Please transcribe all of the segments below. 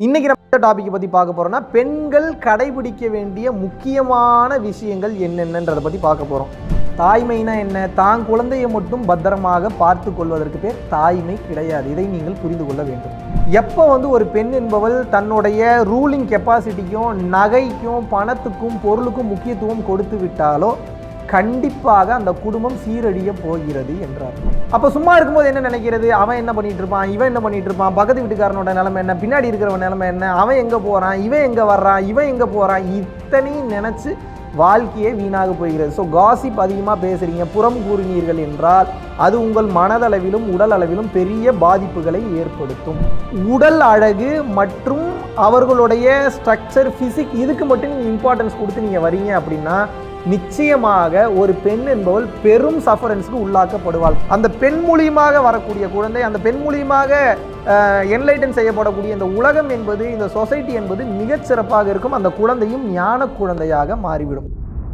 இன்னைக்கு நம்ம இந்த டாபிக் பற்றி பார்க்க போறோம்னா பெண்கள் கடைபிடிக்க வேண்டிய முக்கியமான விஷயங்கள் என்னென்னன்றதை பற்றி பார்க்க போகிறோம் தாய்மைனா என்ன தான் குழந்தையை மட்டும் பத்திரமாக பார்த்து கொள்வதற்கு பேர் தாய்மை கிடையாது இதை நீங்கள் புரிந்து கொள்ள வேண்டும் எப்போ வந்து ஒரு பெண் என்பவள் தன்னுடைய ரூலிங் கெப்பாசிட்டிக்கும் நகைக்கும் பணத்துக்கும் பொருளுக்கும் முக்கியத்துவம் கொடுத்து விட்டாலோ கண்டிப்பாக அந்த குடும்பம் சீரழிய போகிறது என்றார் அப்போ சும்மா இருக்கும்போது என்ன நினைக்கிறது அவன் என்ன பண்ணிட்டு இருப்பான் இவன் என்ன பண்ணிட்டு இருப்பான் பக்கத்து வீட்டுக்காரனோட நிலைமை என்ன பின்னாடி இருக்கிறவன் நிலைமை என்ன அவன் எங்கே போகிறான் இவன் எங்கே வர்றான் இவன் எங்கே போகிறான் இத்தனையும் நினச்சி வாழ்க்கையே வீணாக போகிறது ஸோ காசிப் அதிகமாக பேசுகிறீங்க புறம் கூறினீர்கள் என்றால் அது உங்கள் மனதளவிலும் உடல் அளவிலும் பெரிய பாதிப்புகளை ஏற்படுத்தும் உடல் அழகு மற்றும் அவர்களுடைய ஸ்ட்ரக்சர் ஃபிசிக் இதுக்கு மட்டும் நீங்கள் இம்பார்ட்டன்ஸ் கொடுத்து நீங்கள் வரீங்க அப்படின்னா நிச்சயமாக ஒரு பெண் என்பவள் பெரும் சஃபரன்ஸ்க்கு உள்ளாக்கப்படுவாள் அந்த பெண் மூலியமாக வரக்கூடிய குழந்தை அந்த பெண் மூலியமாக என்லைட்டன் செய்யப்படக்கூடிய இந்த உலகம் என்பது இந்த சொசைட்டி என்பது மிகச் சிறப்பாக இருக்கும் அந்த குழந்தையும் ஞான குழந்தையாக மாறிவிடும்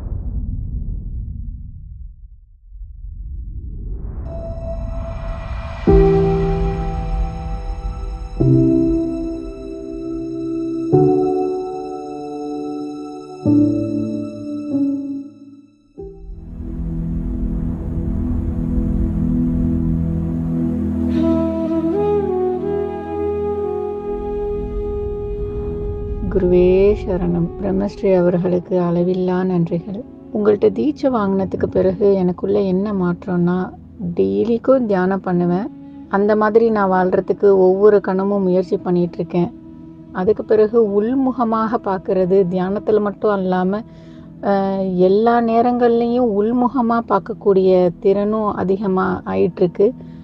குருவே சரணம் பிரம்மஸ்ரீ அவர்களுக்கு அளவில்லா நன்றிகள் உங்கள்கிட்ட தீட்சை வாங்கினதுக்கு பிறகு எனக்குள்ள என்ன மாற்றம்னா டெய்லிக்கும் தியானம் பண்ணுவேன் அந்த மாதிரி நான் வாழ்கிறதுக்கு ஒவ்வொரு கணமும் முயற்சி பண்ணிட்டு இருக்கேன் அதுக்கு பிறகு உள்முகமாக பார்க்கறது தியானத்தில் மட்டும் இல்லாமல் எல்லா நேரங்கள்லேயும் உள்முகமாக பார்க்கக்கூடிய திறனும் அதிகமாக ஆயிட்டிருக்கு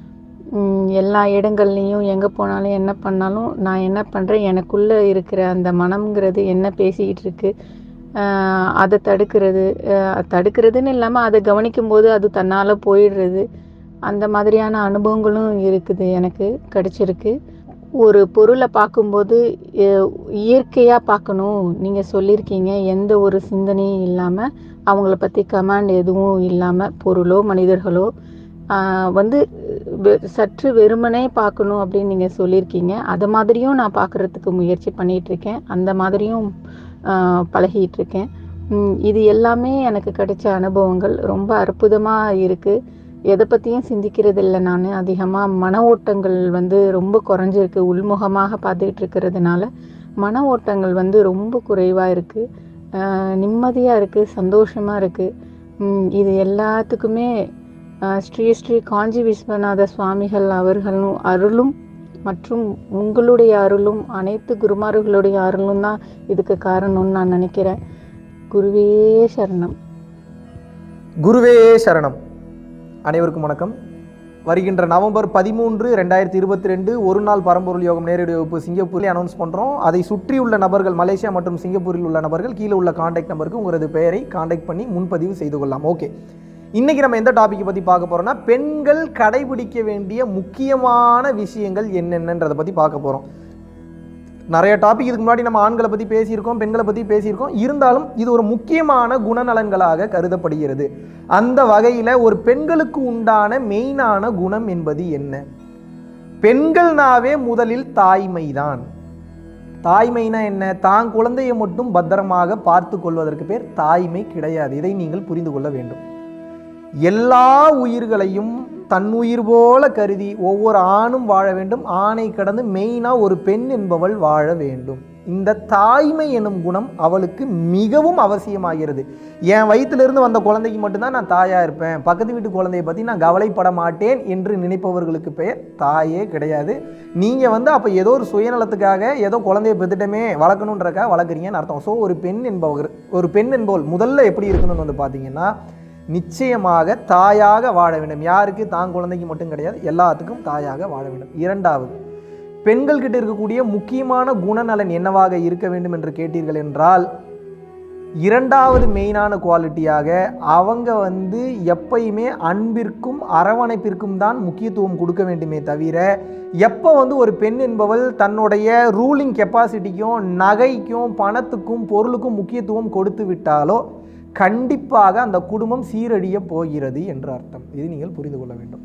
ம், எல்லா இடங்கள்லையும் எங்கே போனாலும் என்ன பண்ணாலும் நான் என்ன பண்ணுறேன் எனக்குள்ளே இருக்கிற அந்த மனம்ங்கிறது என்ன பேசிக்கிட்டு இருக்கு ஆஹ் அதை தடுக்கிறது ஆஹ் தடுக்கிறதுன்னு இல்லாமல் அதை கவனிக்கும் போது அது தன்னால் போயிடுறது அந்த மாதிரியான அனுபவங்களும் இருக்குது எனக்கு கிடைச்சிருக்கு ஒரு பொருளை பார்க்கும்போது இயற்கையாக பார்க்கணும் நீங்கள் சொல்லியிருக்கீங்க எந்த ஒரு சிந்தனையும் இல்லாமல் அவங்கள பற்றி கமாண்ட் எதுவும் இல்லாமல் பொருளோ மனிதர்களோ ஆஹ் வந்து வெ- சற்று வெறுமனே பார்க்கணும் அப்படின்னு நீங்கள் சொல்லியிருக்கீங்க அது மாதிரியும் நான் பார்க்குறதுக்கு முயற்சி பண்ணிட்டு இருக்கேன் அந்த மாதிரியும் ஆஹ் பழகிட்டு இருக்கேன் உம் இது எல்லாமே எனக்கு கிடைச்ச அனுபவங்கள் ரொம்ப அற்புதமாக இருக்குது எதை பற்றியும் சிந்திக்கிறது இல்லை நான் அதிகமாக மன ஓட்டங்கள் வந்து ரொம்ப குறைஞ்சிருக்கு உள்முகமாக பார்த்துக்கிட்டு இருக்கிறதுனால மன ஓட்டங்கள் வந்து ரொம்ப குறைவாக இருக்குது நிம்மதியாக இருக்குது சந்தோஷமாக இருக்குது இது எல்லாத்துக்குமே ஆஹ் ஸ்ரீ ஸ்ரீ காஞ்சி விஸ்வநாத சுவாமிகள் அவர்களும் அருளும் மற்றும் உங்களுடைய அருளும் அனைத்து குருமார்களுடைய அருளும் தான் இதுக்கு காரணம்னு நான் நினைக்கிறேன் குருவே சரணம் குருவே சரணம் அனைவருக்கும் வணக்கம் வருகின்ற நவம்பர் பதிமூன்று ரெண்டாயிரத்தி இருபத்தி ரெண்டு ஒரு நாள் பரம்பொருள் யோகம் நேரடி வகுப்பு சிங்கப்பூரில் அனௌன்ஸ் பண்ணுறோம் அதை சுற்றியுள்ள நபர்கள் மலேசியா மற்றும் சிங்கப்பூரில் உள்ள நபர்கள் கீழே உள்ள காண்டாக்ட் நம்பருக்கு உங்களது பெயரை காண்டாக்ட் பண்ணி முன்பதிவு செய்து கொள்ளலாம் ஓகே இன்றைக்கி நம்ம எந்த டாப்பிக்கை பற்றி பார்க்க போகிறோம்னா பெண்கள் கடைபிடிக்க வேண்டிய முக்கியமான விஷயங்கள் என்னென்னன்றதை பற்றி பார்க்க போகிறோம் நிறைய டாபிக் இதுக்கு முன்னாடி நம்ம ஆண்களை பற்றி பேசியிருக்கோம் பெண்களை பற்றி பேசியிருக்கோம் இருந்தாலும் இது ஒரு முக்கியமான குணநலன்களாக கருதப்படுகிறது அந்த வகையில் ஒரு பெண்களுக்கு உண்டான மெயினான குணம் என்பது என்ன பெண்கள்னாவே முதலில் தாய்மைதான் தாய்மைனா என்ன தான் குழந்தையை மட்டும் பத்திரமாக பார்த்து கொள்வதற்கு பேர் தாய்மை கிடையாது இதை நீங்கள் புரிந்து கொள்ள வேண்டும் எல்லா உயிர்களையும் தன்னுயிர் போல கருதி ஒவ்வொரு ஆணும் வாழ வேண்டும் ஆணை கடந்து மெயினாக ஒரு பெண் என்பவள் வாழ வேண்டும் இந்த தாய்மை எனும் குணம் அவளுக்கு மிகவும் அவசியமாகிறது என் வயிற்றிலிருந்து வந்த குழந்தைக்கு மட்டும்தான் நான் தாயாக இருப்பேன் பக்கத்து வீட்டு குழந்தையை பற்றி நான் கவலைப்பட மாட்டேன் என்று நினைப்பவர்களுக்கு பெயர் தாயே கிடையாது நீங்கள் வந்து அப்போ ஏதோ ஒரு சுயநலத்துக்காக ஏதோ குழந்தைய பெற்றுட்டமே வளர்க்கணுன்றக்காக வளர்க்குறீங்கன்னு அர்த்தம் ஸோ ஒரு பெண் என்பவர் ஒரு பெண் என்பவள் முதல்ல எப்படி இருக்கணும்னு வந்து பார்த்தீங்கன்னா நிச்சயமாக தாயாக வாழ வேண்டும் யாருக்கு தான் குழந்தைக்கு மட்டும் கிடையாது எல்லாத்துக்கும் தாயாக வாழ வேண்டும் இரண்டாவது பெண்கள்கிட்ட இருக்கக்கூடிய முக்கியமான குணநலன் என்னவாக இருக்க வேண்டும் என்று கேட்டீர்கள் என்றால் இரண்டாவது மெயினான குவாலிட்டியாக அவங்க வந்து எப்பயுமே அன்பிற்கும் அரவணைப்பிற்கும் தான் முக்கியத்துவம் கொடுக்க வேண்டுமே தவிர எப்போ வந்து ஒரு பெண் என்பவள் தன்னுடைய ரூலிங் கெப்பாசிட்டிக்கும் நகைக்கும் பணத்துக்கும் பொருளுக்கும் முக்கியத்துவம் கொடுத்து விட்டாலோ கண்டிப்பாக அந்த குடும்பம் சீரழிய போகிறது என்று அர்த்தம் இது நீங்கள் புரிந்து கொள்ள வேண்டும்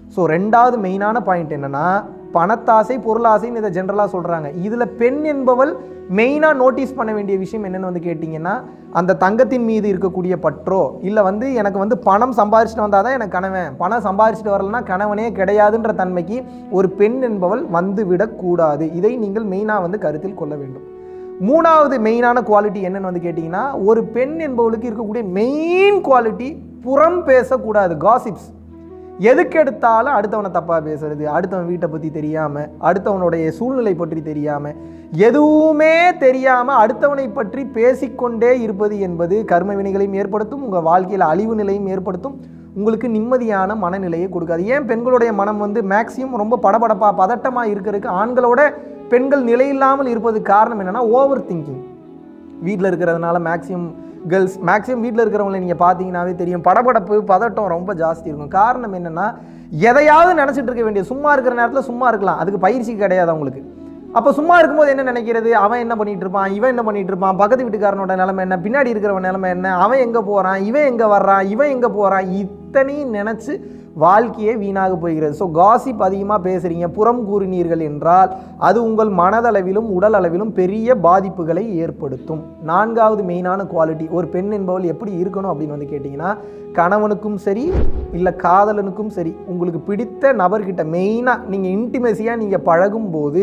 ஸோ ரெண்டாவது மெயினான பாயிண்ட் என்னன்னா பணத்தாசை பொருளாசைன்னு இதை ஜென்ரலாக சொல்கிறாங்க இதில் பெண் என்பவள் மெயினாக நோட்டீஸ் பண்ண வேண்டிய விஷயம் என்னென்னு வந்து கேட்டிங்கன்னா அந்த தங்கத்தின் மீது இருக்கக்கூடிய பற்றோ இல்லை வந்து எனக்கு வந்து பணம் சம்பாரிச்சிட்டு வந்தால் தான் எனக்கு கணவன் பணம் சம்பாரிச்சிட்டு வரலன்னா கணவனே கிடையாதுன்ற தன்மைக்கு ஒரு பெண் என்பவள் வந்து விடக்கூடாது இதை நீங்கள் மெயினாக வந்து கருத்தில் கொள்ள வேண்டும் மூணாவது மெயினான குவாலிட்டி என்னன்னு வந்து கேட்டிங்கன்னா ஒரு பெண் என்பவளுக்கு இருக்கக்கூடிய மெயின் குவாலிட்டி புறம் பேசக்கூடாது காசிப்ஸ் எதுக்கு எடுத்தாலும் அடுத்தவனை தப்பாக பேசுறது அடுத்தவன் வீட்டை பற்றி தெரியாமல் அடுத்தவனுடைய சூழ்நிலை பற்றி தெரியாமல் எதுவுமே தெரியாமல் அடுத்தவனை பற்றி பேசிக்கொண்டே இருப்பது என்பது கர்ம வினைகளையும் ஏற்படுத்தும் உங்கள் வாழ்க்கையில் அழிவு நிலையும் ஏற்படுத்தும் உங்களுக்கு நிம்மதியான மனநிலையை கொடுக்காது ஏன் பெண்களுடைய மனம் வந்து மேக்ஸிமம் ரொம்ப படபடப்பாக பதட்டமாக இருக்கிறதுக்கு ஆண்களோட பெண்கள் நிலையில்லாமல் இருப்பதுக்கு காரணம் என்னென்னா ஓவர் திங்கிங் வீட்டில் இருக்கிறதுனால மேக்ஸிமம் கேர்ள்ஸ் மேக்ஸிமம் வீட்டில் இருக்கிறவங்களை நீங்கள் பார்த்தீங்கன்னாவே தெரியும் படபடப்பு பதட்டம் ரொம்ப ஜாஸ்தி இருக்கும் காரணம் என்னென்னா எதையாவது நினச்சிட்டு இருக்க வேண்டிய சும்மா இருக்கிற நேரத்தில் சும்மா இருக்கலாம் அதுக்கு பயிற்சி கிடையாது அவங்களுக்கு அப்போ சும்மா இருக்கும்போது என்ன நினைக்கிறது அவன் என்ன பண்ணிட்டு இருப்பான் இவன் என்ன பண்ணிட்டு இருப்பான் பக்கத்து வீட்டுக்காரனோட நிலைமை என்ன பின்னாடி இருக்கிறவன் நிலைமை என்ன அவன் எங்கே போகிறான் இவன் எங்கே வர்றான் இவன் எங்கே போகிறான் இத்தனையும் நினச்சி வாழ்க்கையே வீணாக போகிறது ஸோ காசிப் அதிகமாக பேசுகிறீங்க புறம் கூறினீர்கள் என்றால் அது உங்கள் மனதளவிலும் உடல் அளவிலும் பெரிய பாதிப்புகளை ஏற்படுத்தும் நான்காவது மெயினான குவாலிட்டி ஒரு பெண் என்பவள் எப்படி இருக்கணும் அப்படின்னு வந்து கேட்டிங்கன்னா கணவனுக்கும் சரி இல்லை காதலனுக்கும் சரி உங்களுக்கு பிடித்த நபர்கிட்ட மெயினாக நீங்கள் இன்டிமெசியாக நீங்கள் பழகும்போது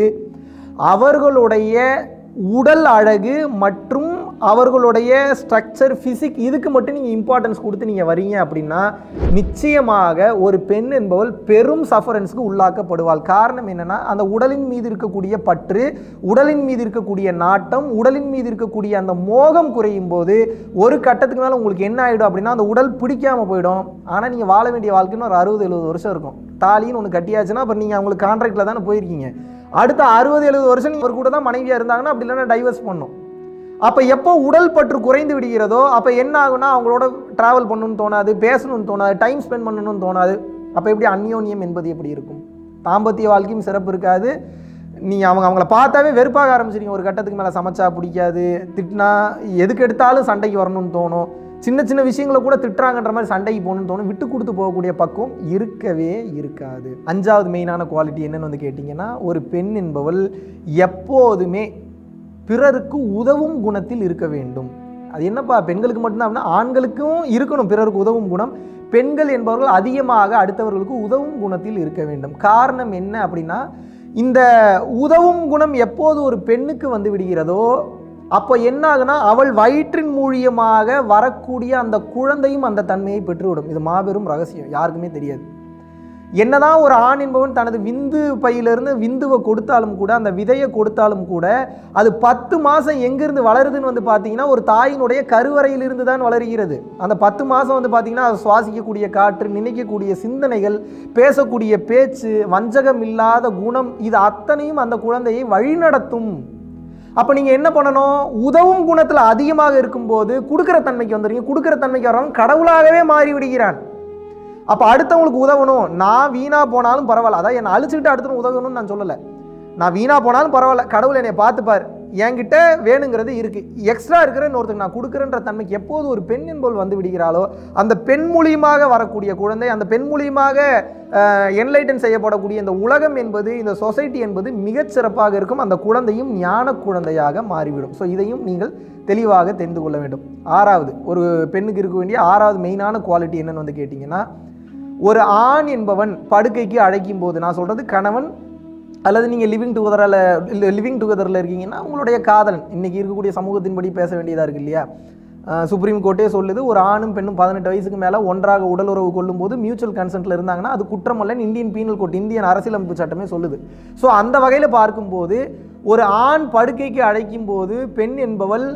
அவர்களுடைய உடல் அழகு மற்றும் அவர்களுடைய ஸ்ட்ரக்சர் ஃபிசிக் இதுக்கு மட்டும் நீங்கள் இம்பார்ட்டன்ஸ் கொடுத்து நீங்கள் வரீங்க அப்படின்னா நிச்சயமாக ஒரு பெண் என்பவள் பெரும் சஃபரன்ஸ்க்கு உள்ளாக்கப்படுவாள் காரணம் என்னென்னா அந்த உடலின் மீது இருக்கக்கூடிய பற்று உடலின் மீது இருக்கக்கூடிய நாட்டம் உடலின் மீது இருக்கக்கூடிய அந்த மோகம் குறையும் போது ஒரு கட்டத்துக்கு மேலே உங்களுக்கு என்ன ஆகிடும் அப்படின்னா அந்த உடல் பிடிக்காம போயிடும் ஆனால் நீங்கள் வாழ வேண்டிய வாழ்க்கைன்னு ஒரு அறுபது எழுபது வருஷம் இருக்கும் தாலின்னு ஒன்று கட்டியாச்சுன்னா அப்புறம் நீங்கள் அவங்களுக்கு கான்ட்ராக்டில் தானே போயிருக்கீங்க அடுத்த அறுபது எழுபது வருஷம் நீங்கள் ஒரு கூட தான் மனைவியாக இருந்தாங்கன்னா அப்படி இல்லைன்னா டைவர்ஸ் பண்ணும் அப்போ எப்போ உடல் பற்று குறைந்து விடுகிறதோ அப்போ என்ன ஆகும்னா அவங்களோட ட்ராவல் பண்ணணும்னு தோணாது பேசணும்னு தோணாது டைம் ஸ்பெண்ட் பண்ணணும்னு தோணாது அப்போ எப்படி அந்யோன்யம் என்பது எப்படி இருக்கும் தாம்பத்திய வாழ்க்கையும் சிறப்பு இருக்காது நீங்கள் அவங்க அவங்கள பார்த்தாவே வெறுப்பாக ஆரம்பிச்சிருங்க ஒரு கட்டத்துக்கு மேலே சமைச்சா பிடிக்காது திட்டினா எதுக்கு எடுத்தாலும் சண்டைக்கு வரணும்னு தோணும் சின்ன சின்ன விஷயங்களை கூட திட்டுறாங்கன்ற மாதிரி சண்டைக்கு போகணும்னு தோணும் விட்டு கொடுத்து போகக்கூடிய பக்குவம் இருக்கவே இருக்காது அஞ்சாவது மெயினான குவாலிட்டி என்னன்னு வந்து கேட்டிங்கன்னா ஒரு பெண் என்பவள் எப்போதுமே பிறருக்கு உதவும் குணத்தில் இருக்க வேண்டும் அது என்னப்பா பெண்களுக்கு மட்டும்தான் அப்படின்னா ஆண்களுக்கும் இருக்கணும் பிறருக்கு உதவும் குணம் பெண்கள் என்பவர்கள் அதிகமாக அடுத்தவர்களுக்கு உதவும் குணத்தில் இருக்க வேண்டும் காரணம் என்ன அப்படின்னா இந்த உதவும் குணம் எப்போது ஒரு பெண்ணுக்கு வந்து விடுகிறதோ அப்போ என்ன ஆகுனா அவள் வயிற்றின் மூலியமாக வரக்கூடிய அந்த குழந்தையும் அந்த தன்மையை பெற்றுவிடும் இது மாபெரும் ரகசியம் யாருக்குமே தெரியாது என்னதான் ஒரு ஆண் என்பவன் தனது விந்து பையிலிருந்து விந்துவை கொடுத்தாலும் கூட அந்த விதையை கொடுத்தாலும் கூட அது பத்து மாதம் எங்கிருந்து வளருதுன்னு வந்து பார்த்தீங்கன்னா ஒரு தாயினுடைய கருவறையிலிருந்து தான் வளருகிறது அந்த பத்து மாதம் வந்து பார்த்தீங்கன்னா அது சுவாசிக்கக்கூடிய காற்று நினைக்கக்கூடிய சிந்தனைகள் பேசக்கூடிய பேச்சு வஞ்சகம் இல்லாத குணம் இது அத்தனையும் அந்த குழந்தையை வழிநடத்தும் அப்போ நீங்கள் என்ன பண்ணணும் உதவும் குணத்தில் அதிகமாக இருக்கும்போது கொடுக்குற தன்மைக்கு வந்துடுறீங்க கொடுக்குற தன்மைக்கு வரவங்க கடவுளாகவே மாறி விடுகிறான் அப்போ அடுத்தவங்களுக்கு உதவணும் நான் வீணாக போனாலும் பரவாயில்ல அதான் என்னை அழிச்சுக்கிட்டு அடுத்தவங்க உதவணும்னு நான் சொல்லலை நான் வீணாக போனாலும் பரவாயில்ல கடவுள் என்னை பார்த்துப்பார் என்கிட்ட வேணுங்கிறது இருக்குது எக்ஸ்ட்ரா இருக்கிற இன்னொருத்தருக்கு நான் கொடுக்குறேன்ற தன்மைக்கு எப்போது ஒரு பெண் என்போல் வந்து விடுகிறாளோ அந்த பெண் மூலியமாக வரக்கூடிய குழந்தை அந்த பெண் மூலியமாக என்லைட்டன் செய்யப்படக்கூடிய இந்த உலகம் என்பது இந்த சொசைட்டி என்பது மிகச் சிறப்பாக இருக்கும் அந்த குழந்தையும் ஞான குழந்தையாக மாறிவிடும் ஸோ இதையும் நீங்கள் தெளிவாக தெரிந்து கொள்ள வேண்டும் ஆறாவது ஒரு பெண்ணுக்கு இருக்க வேண்டிய ஆறாவது மெயினான குவாலிட்டி என்னன்னு வந்து கேட்டிங்கன்னா ஒரு ஆண் என்பவன் படுக்கைக்கு அழைக்கும் போது நான் சொல்கிறது கணவன் அல்லது நீங்கள் லிவிங் டுகெதரில் லிவிங் டுகெதரில் இருக்கீங்கன்னா உங்களுடைய காதலன் இன்றைக்கி இருக்கக்கூடிய சமூகத்தின்படி பேச வேண்டியதாக இருக்கு இல்லையா அஹ் சுப்ரீம் கோர்ட்டே சொல்லுது ஒரு ஆணும் பெண்ணும் பதினெட்டு வயசுக்கு மேலே ஒன்றாக உடலுறவு கொள்ளும்போது மியூச்சுவல் கன்சென்ட்டில் இருந்தாங்கன்னா அது குற்றமல்லன்னு இந்தியன் பீனல் கோட் இந்தியன் அரசியலமைப்பு சட்டமே சொல்லுது ஸோ அந்த வகையில் பார்க்கும்போது ஒரு ஆண் படுக்கைக்கு அழைக்கும் போது பெண் என்பவள்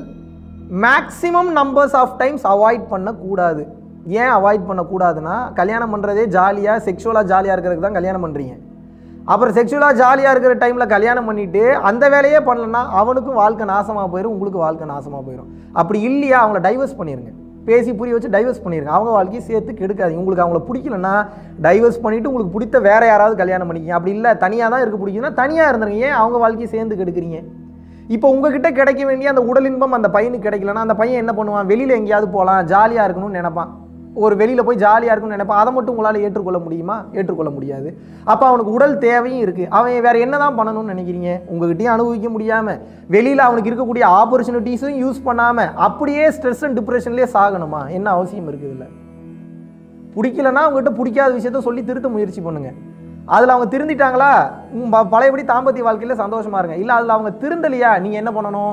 maximum numbers of times avoid பண்ணக்கூடாது ஏன் அவாய்ட் பண்ணக்கூடாதுன்னா கல்யாணம் பண்ணுறதே ஜாலியாக செக்ஷுவலாக ஜாலியாக இருக்கிறதுக்கு தான் கல்யாணம் பண்ணுறீங்க அப்புறம் செக்ஷுவலாக ஜாலியாக இருக்கிற டைமில் கல்யாணம் பண்ணிவிட்டு அந்த வேலையே பண்ணலன்னா அவனுக்கும் வாழ்க்கை நாசமாக போயிடும் உங்களுக்கு வாழ்க்கை நாசமாக போயிடும் அப்படி இல்லையா அவங்கள டைவர்ஸ் பண்ணிடுங்க பேசி புரிய வச்சு டைவர்ஸ் பண்ணிடுங்க அவங்க வாழ்க்கையை சேர்த்து கெடுக்காதீங்க உங்களுக்கு அவங்கள பிடிக்கலன்னா டைவர்ஸ் பண்ணிவிட்டு உங்களுக்கு பிடித்த வேற யாராவது கல்யாணம் பண்ணிக்கிங்க அப்படி இல்லை தனியாக தான் இருக்க பிடிக்குன்னா தனியாக இருந்துருங்க ஏன் அவங்க வாழ்க்கையை சேர்ந்து கெடுக்குறீங்க இப்போ உங்ககிட்ட கிடைக்க வேண்டிய அந்த உடல் இன்பம் அந்த பையனுக்கு கிடைக்கலன்னா அந்த பையன் என்ன பண்ணுவான் வெளியில் எங்கேயாவது போகலாம் ஜாலியாக இருக்கணும்னு நினைப்பான் ஒரு வெளியில் போய் ஜாலியாக இருக்கும்னு நினைப்பான் அதை மட்டும் உங்களால் ஏற்றுக்கொள்ள முடியுமா ஏற்றுக்கொள்ள முடியாது அப்போ அவனுக்கு உடல் தேவையும் இருக்குது அவன் வேறு என்ன தான் பண்ணணும்னு நினைக்கிறீங்க உங்ககிட்டயும் அனுபவிக்க முடியாமல் வெளியில் அவனுக்கு இருக்கக்கூடிய ஆப்பர்ச்சுனிட்டிஸும் யூஸ் பண்ணாமல் அப்படியே ஸ்ட்ரெஸ் அண்ட் டிப்ரெஷன்லேயே சாகணுமா என்ன அவசியம் இருக்குது இல்லை பிடிக்கலன்னா அவங்ககிட்ட பிடிக்காத விஷயத்த சொல்லி திருத்த முயற்சி பண்ணுங்க அதில் அவங்க திருந்திட்டாங்களா உம் ப- பழையபடி தாம்பத்திய வாழ்க்கையில் சந்தோஷமா இருங்க இல்லை அதில் அவங்க திருந்தலையா நீங்கள் என்ன பண்ணணும்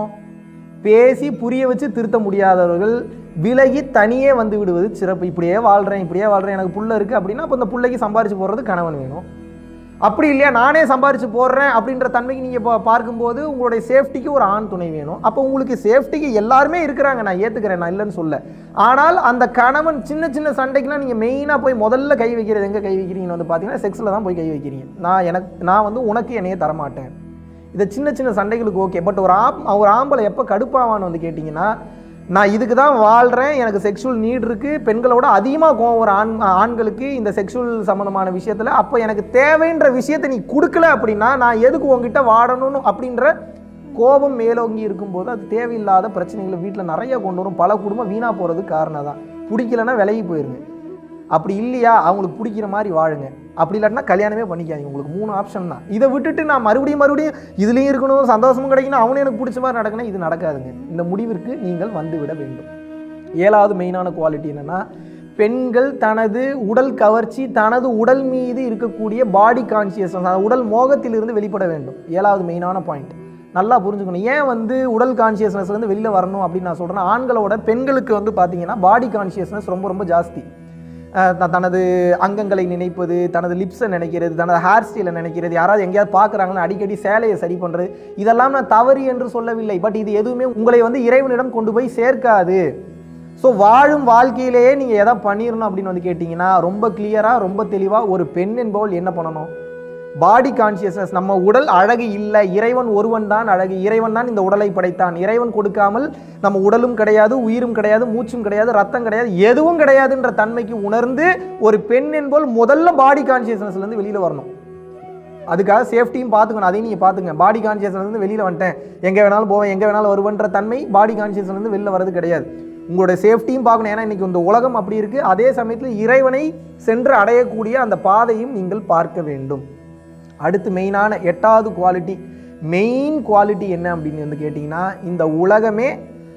பேசி புரிய வச்சு திருத்த முடியாதவர்கள் விலகி தனியே வந்து விடுவது சிறப்பு இப்படியே வாழ்கிறேன் இப்படியே வாழ்கிறேன் எனக்கு புள்ள இருக்குது அப்படின்னா அப்போ இந்த பிள்ளைக்கு சம்பாரிச்சு போடுறது கணவன் வேணும் அப்படி இல்லையா நானே சம்பாரிச்சு போடுறேன் அப்படின்ற தன்மைக்கு நீங்கள் இப்போ பார்க்கும்போது உங்களுடைய சேஃப்டிக்கு ஒரு ஆண் துணை வேணும் அப்போ உங்களுக்கு சேஃப்டிக்கு எல்லாருமே இருக்கிறாங்க நான் ஏற்றுக்கிறேன் நான் இல்லைன்னு சொல்ல ஆனால் அந்த கணவன் சின்ன சின்ன சண்டைக்குலாம் நீங்கள் மெயினாக போய் முதல்ல கை வைக்கிறது எங்கே கை வைக்கிறீங்கன்னு வந்து பார்த்தீங்கன்னா செக்ஸில் தான் போய் கை வைக்கிறீங்க நான் எனக்கு நான் வந்து உனக்கு என்னையே தரமாட்டேன் இதை சின்ன சின்ன சண்டைகளுக்கு ஓகே பட் ஒரு ஆம் ஒரு ஆம்பளை எப்போ கடுப்பாவான்னு வந்து கேட்டிங்கன்னா நான் இதுக்கு தான் வாழ்கிறேன் எனக்கு செக்ஷுவல் நீட் இருக்குது பெண்களோட அதிகமாக கோவம் ஒரு ஆண் ஆண்களுக்கு இந்த செக்ஷுவல் சம்மந்தமான விஷயத்தில் அப்போ எனக்கு தேவைன்ற விஷயத்தை நீ கொடுக்கல அப்படின்னா நான் எதுக்கு உங்ககிட்ட வாடணும்னு அப்படின்ற கோபம் மேலோங்கி இருக்கும்போது அது தேவையில்லாத பிரச்சனைகளை வீட்டில் நிறைய கொண்டு வரும் பல குடும்பம் வீணாக போகிறதுக்கு காரணம் தான் பிடிக்கலன்னா விலகி போயிருங்க அப்படி இல்லையா அவங்களுக்கு பிடிக்கிற மாதிரி வாழுங்க அப்படி இல்லாட்டினா கல்யாணமே பண்ணிக்காதீங்க உங்களுக்கு மூணு ஆப்ஷன் தான் இதை விட்டுட்டு நான் மறுபடியும் மறுபடியும் இதுலேயும் இருக்கணும் சந்தோஷமும் கிடைக்கணும் அவனும் எனக்கு பிடிச்ச மாதிரி நடக்கணும் இது நடக்காதுங்க இந்த முடிவிற்கு நீங்கள் வந்துவிட வேண்டும் ஏழாவது மெயினான குவாலிட்டி என்னன்னா பெண்கள் தனது உடல் கவர்ச்சி தனது உடல் மீது இருக்கக்கூடிய பாடி கான்சியஸ்னஸ் உடல் மோகத்திலிருந்து வெளிப்பட வேண்டும் ஏழாவது மெயினான பாயிண்ட் நல்லா புரிஞ்சுக்கணும் ஏன் வந்து உடல் கான்சியஸ்னஸ்லேருந்து வெளியில் வரணும் அப்படின்னு நான் சொல்கிறேன் ஆண்களோட பெண்களுக்கு வந்து பார்த்தீங்கன்னா பாடி கான்சியஸ்னஸ் ரொம்ப ரொம்ப ஜாஸ்தி அஹ் த- தனது அங்கங்களை நினைப்பது தனது லிப்ஸை நினைக்கிறது தனது ஹேர் ஸ்டைலை நினைக்கிறது யாராவது எங்கேயாவது பார்க்குறாங்கன்னா அடிக்கடி சேலையை சரி பண்ணுறது இதெல்லாம் நான் தவறு என்று சொல்லவில்லை பட் இது எதுவுமே உங்களை வந்து இறைவனிடம் கொண்டு போய் சேர்க்காது ஸோ வாழும் வாழ்க்கையிலேயே நீங்கள் எதை பண்ணிடணும் அப்படின்னு வந்து கேட்டிங்கன்னா ரொம்ப கிளியராக ரொம்ப தெளிவாக ஒரு பெண் என்பவள் என்ன பண்ணணும் பாடி கான்சியஸ்னஸ் நம்ம உடல் அழகு இல்லை இறைவன் ஒருவன் தான் அழகு இறைவன் தான் இந்த உடலை படைத்தான் இறைவன் கொடுக்காமல் நம்ம உடலும் கிடையாது உயிரும் கிடையாது மூச்சும் கிடையாது ரத்தம் கிடையாது எதுவும் கிடையாதுன்ற தன்மைக்கு உணர்ந்து ஒரு பெண் என்போல் முதல்ல பாடி கான்சியஸ்னஸ்லேருந்து வெளியில் வரணும் அதுக்காக சேஃப்டியும் பார்த்துக்கணும் அதையும் நீங்கள் பார்த்துங்க பாடி கான்சியஸ்லேருந்து வெளியில் வந்துட்டேன் எங்கே வேணாலும் போவேன் எங்கே வேணாலும் வருவேன்ற தன்மை பாடி கான்சியஸ்லேருந்து வெளியில் வர்றது கிடையாது உங்களுடைய சேஃப்டியும் பார்க்கணும் ஏன்னா இன்னைக்கு இந்த உலகம் அப்படி இருக்குது அதே சமயத்தில் இறைவனை சென்று அடையக்கூடிய அந்த பாதையும் நீங்கள் பார்க்க வேண்டும் அடுத்து மெயினான எட்டாவது குவாலிட்டி மெயின் குவாலிட்டி என்ன அப்படின்னு வந்து கேட்டிங்கன்னா இந்த உலகமே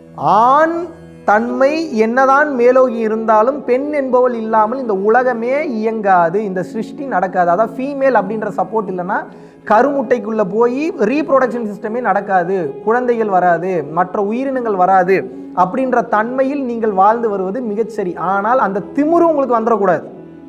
ஆண் தன்மை என்னதான் மேலோகி இருந்தாலும் பெண் என்பவள் இல்லாமல் இந்த உலகமே இயங்காது இந்த சிருஷ்டி நடக்காது அதாவது ஃபீமேல் அப்படின்ற சப்போர்ட் இல்லைன்னா கருமுட்டைக்குள்ளே போய் ரீப்ரொடக்ஷன் சிஸ்டமே நடக்காது குழந்தைகள் வராது மற்ற உயிரினங்கள் வராது அப்படின்ற தன்மையில் நீங்கள் வாழ்ந்து வருவது மிகச்சரி ஆனால் அந்த திமிரு உங்களுக்கு வந்துடக்கூடாது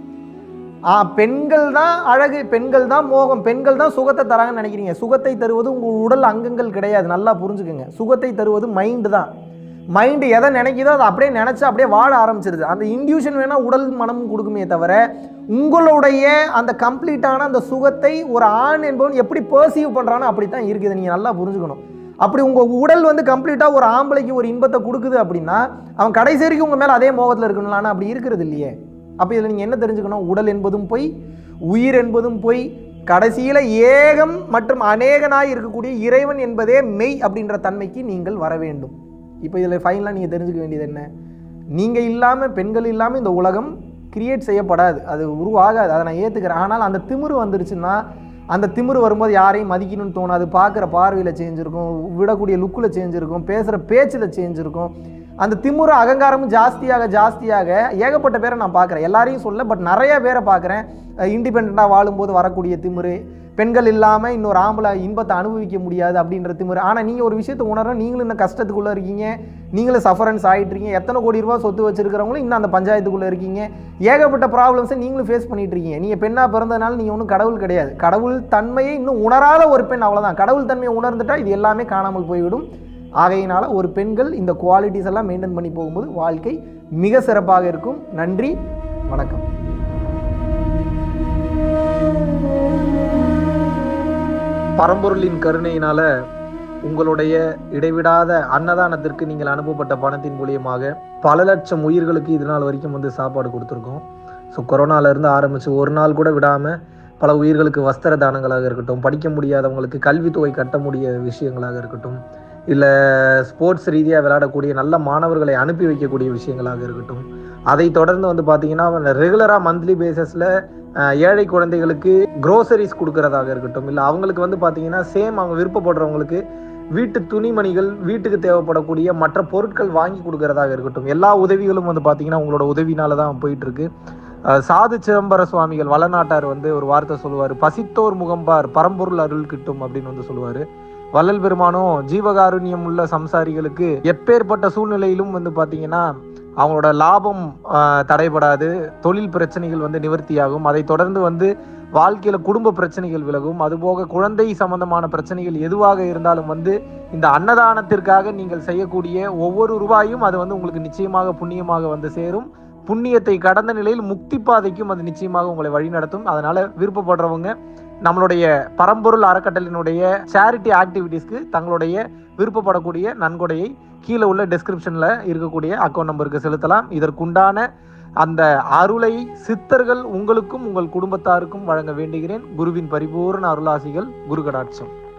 ஆ பெண்கள் தான் அழகு பெண்கள் தான் மோகம் பெண்கள் தான் சுகத்தை தராங்கன்னு நினைக்கிறீங்க சுகத்தை தருவது உங்கள் உடல் அங்கங்கள் கிடையாது நல்லா புரிஞ்சுக்குங்க சுகத்தை தருவது மைண்டு தான் மைண்டு எதை நினைக்குதோ அதை அப்படியே நினச்சி அப்படியே வாழ ஆரம்பிச்சிருது அந்த இன்டியூஷன் வேணால் உடல் மனமும் கொடுக்குமே தவிர உங்களுடைய அந்த கம்ப்ளீட்டான அந்த சுகத்தை ஒரு ஆண் என்பவன் எப்படி பர்சீவ் பண்ணுறானோ அப்படி தான் இருக்குது நீங்கள் நல்லா புரிஞ்சுக்கணும் அப்படி உங்கள் உடல் வந்து கம்ப்ளீட்டாக ஒரு ஆம்பளைக்கு ஒரு இன்பத்தை கொடுக்குது அப்படின்னா அவன் கடைசி வரைக்கும் உங்கள் மேலே அதே மோகத்தில் இருக்கணும் ஆனால் அப்படி இருக்கிறது இல்லையே அப்போ இதில் நீங்கள் என்ன தெரிஞ்சுக்கணும் உடல் என்பதும் பொய் உயிர் என்பதும் பொய் கடைசியில் ஏகம் மற்றும் அநேகனாய் இருக்கக்கூடிய இறைவன் என்பதே மெய் அப்படின்ற தன்மைக்கு நீங்கள் வர வேண்டும் இப்போ இதில் ஃபைனலாக நீங்கள் தெரிஞ்சுக்க வேண்டியது என்ன நீங்கள் இல்லாமல் பெண்கள் இல்லாமல் இந்த உலகம் கிரியேட் செய்யப்படாது அது உருவாகாது அதை நான் ஏற்றுக்கிறேன் ஆனால் அந்த திமிரு வந்துருச்சுன்னா அந்த திமிரு வரும்போது யாரையும் மதிக்கணும்னு தோணாது பார்க்குற பார்வையில் சேஞ்ச் இருக்கும் விடக்கூடிய லுக்கில் சேஞ்ச் இருக்கும் பேசுகிற பேச்சில் சேஞ்ச் இருக்கும் அந்த திமிரு அகங்காரமும் ஜாஸ்தியாக ஜாஸ்தியாக ஏகப்பட்ட பேரை நான் பார்க்குறேன் எல்லாரையும் சொல்ல பட் நிறைய பேரை பார்க்குறேன் இண்டிபெண்ட்டாக வாழும்போது வரக்கூடிய திமிரு பெண்கள் இல்லாமல் இன்னொரு ஆம்பளை இன்பத்தை அனுபவிக்க முடியாது அப்படின்ற திமிரு ஆனால் நீங்கள் ஒரு விஷயத்தை உணரணும் நீங்களும் இன்னும் கஷ்டத்துக்குள்ளே இருக்கீங்க நீங்களும் சஃபரன்ஸ் ஆகிட்டுருக்கீங்க எத்தனை கோடி ரூபா சொத்து வச்சிருக்கிறவங்களும் இன்னும் அந்த பஞ்சாயத்துக்குள்ளே இருக்கீங்க ஏகப்பட்ட ப்ராப்ளம்ஸை நீங்களும் ஃபேஸ் பண்ணிட்டு இருக்கீங்க நீங்கள் பெண்ணாக பிறந்ததுனால நீங்கள் ஒன்றும் கடவுள் கிடையாது கடவுள் தன்மையை இன்னும் உணராத ஒரு பெண் அவ்வளோதான் கடவுள் தன்மையை உணர்ந்துட்டா இது எல்லாமே காணாமல் போய்விடும் ஆகையினால ஒரு பெண்கள் இந்த குவாலிட்டிஸ் எல்லாம் மெயின்டைன் பண்ணி போகும்போது வாழ்க்கை மிக சிறப்பாக இருக்கும் நன்றி வணக்கம் பரம்பொருளின் கருணையினால உங்களுடைய இடைவிடாத அன்னதானத்திற்கு நீங்கள் அனுப்பப்பட்ட பணத்தின் மூலியமாக பல லட்சம் உயிர்களுக்கு இது நாள் வரைக்கும் வந்து சாப்பாடு கொடுத்துருக்கோம் ஸோ கொரோனாலேருந்து ஆரம்பித்து ஒரு நாள் கூட விடாமல் பல உயிர்களுக்கு வஸ்திர தானங்களாக இருக்கட்டும் படிக்க முடியாதவங்களுக்கு கல்வித்தொகை கட்ட முடிய விஷயங்களாக இருக்கட்டும் இல்லை ஸ்போர்ட்ஸ் ரீதியாக விளையாடக்கூடிய நல்ல மாணவர்களை அனுப்பி வைக்கக்கூடிய விஷயங்களாக இருக்கட்டும் அதை தொடர்ந்து வந்து பார்த்தீங்கன்னா ரெகுலராக மந்த்லி பேசிஸில் ஏழை குழந்தைகளுக்கு க்ரோசரிஸ் கொடுக்கறதாக இருக்கட்டும் இல்லை அவங்களுக்கு வந்து பார்த்தீங்கன்னா சேம் அவங்க விருப்பப்படுறவங்களுக்கு வீட்டு துணிமணிகள் வீட்டுக்கு தேவைப்படக்கூடிய மற்ற பொருட்கள் வாங்கி கொடுக்கறதாக இருக்கட்டும் எல்லா உதவிகளும் வந்து பார்த்தீங்கன்னா உங்களோட உதவினால தான் போயிட்டு இருக்கு அஹ் சாது சிதம்பர சுவாமிகள் வளநாட்டார் வந்து ஒரு வார்த்தை சொல்லுவார் பசித்தோர் முகம்பார் பரம்பொருள் அருள் கிட்டும் அப்படின்னு வந்து சொல்லுவார் வள்ளல் பெருமானும் ஜீவகாருண்யம் உள்ள சம்சாரிகளுக்கு எப்பேற்பட்ட சூழ்நிலையிலும் வந்து பார்த்தீங்கன்னா அவங்களோட லாபம் ஆஹ், தடைபடாது தொழில் பிரச்சனைகள் வந்து நிவர்த்தியாகும் அதை தொடர்ந்து வந்து வாழ்க்கையில குடும்ப பிரச்சனைகள் விலகும் அதுபோக குழந்தை சம்பந்தமான பிரச்சனைகள் எதுவாக இருந்தாலும் வந்து இந்த அன்னதானத்திற்காக நீங்கள் செய்யக்கூடிய ஒவ்வொரு ரூபாயும் அது வந்து உங்களுக்கு நிச்சயமாக புண்ணியமாக வந்து சேரும் புண்ணியத்தை கடந்த நிலையில் முக்தி பாதைக்கும் அது நிச்சயமாக உங்களை வழிநடத்தும் அதனால விருப்பப்படுறவங்க நம்மளுடைய பரம்பொருள் அறக்கட்டளினுடைய சேரிட்டி ஆக்டிவிட்டீஸ்க்கு தங்களுடைய விருப்பப்படக்கூடிய நன்கொடையை கீழே உள்ள டெஸ்கிரிப்ஷன்ல இருக்கக்கூடிய அக்கௌண்ட் நம்பருக்கு செலுத்தலாம் இதற்குண்டான அந்த அருளை சித்தர்கள் உங்களுக்கும் உங்கள் குடும்பத்தாருக்கும் வழங்க வேண்டுகிறேன் குருவின் பரிபூர்ண அருளாசிகள் குரு கடாட்சம்